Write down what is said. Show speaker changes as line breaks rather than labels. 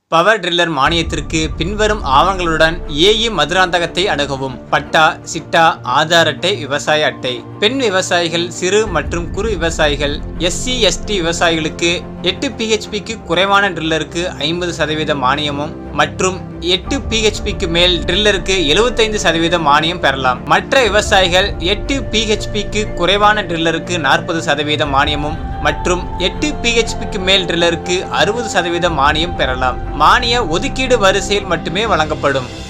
power டிரில்லர் மானியத்திற்கு பின்வரும் ஆவணங்களுடன் AE மதுராந்தகத்தை அணுகவும் பட்டா சிட்டா ஆதார் அட்டை விவசாய அட்டை பெண் விவசாயிகள் சிறு மற்றும் குறு விவசாயிகள் எஸ்சி எஸ்டி விவசாயிகளுக்கு எட்டு பிஹெச்பிக்கு குறைவான ட்ரில்லருக்கு ஐம்பது சதவீத மானியமும் மற்றும் எட்டு பிஹெச்பிக்கு மேல் ட்ரில்லருக்கு எழுபத்தைந்து சதவீத மானியம் பெறலாம் மற்ற விவசாயிகள் எட்டு பிஹெச்பிக்கு குறைவான ட்ரில்லருக்கு நாற்பது சதவீத மானியமும் மற்றும் எட்டு பிஹெச்பிக்கு மேல் ட்ரில்லருக்கு அறுபது சதவீத மானியம் பெறலாம் மானிய ஒதுக்கீடு வரிசையில் மட்டுமே வழங்கப்படும்